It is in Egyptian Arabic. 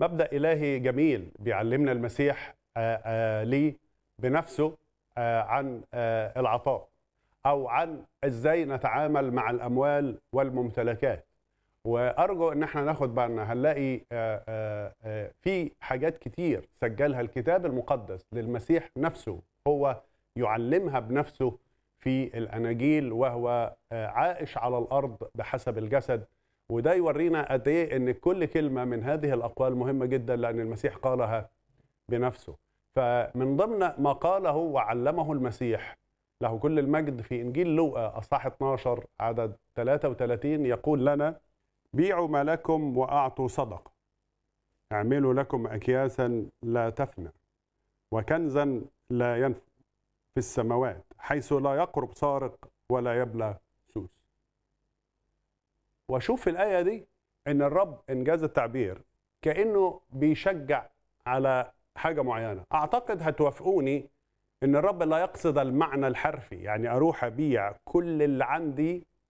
مبدا الهي جميل بيعلمنا المسيح آه، آه، ليه بنفسه آه، عن آه، العطاء او عن ازاي نتعامل مع الاموال والممتلكات وارجو ان احنا ناخد بالنا هنلاقي آه، آه، آه، في حاجات كتير سجلها الكتاب المقدس للمسيح نفسه هو يعلمها بنفسه في الاناجيل وهو آه، عائش على الارض بحسب الجسد وده يورينا قد ايه ان كل كلمه من هذه الاقوال مهمه جدا لان المسيح قالها بنفسه فمن ضمن ما قاله وعلمه المسيح له كل المجد في انجيل لوقا اصحاح 12 عدد 33 يقول لنا بيعوا ما لكم واعطوا صدقه اعملوا لكم اكياسا لا تفنى وكنزا لا ينفد في السماوات حيث لا يقرب سارق ولا يبلى سوس واشوف في الايه دي ان الرب انجاز التعبير كانه بيشجع على حاجه معينه اعتقد هتوافقوني ان الرب لا يقصد المعنى الحرفي يعني اروح ابيع كل اللي عندي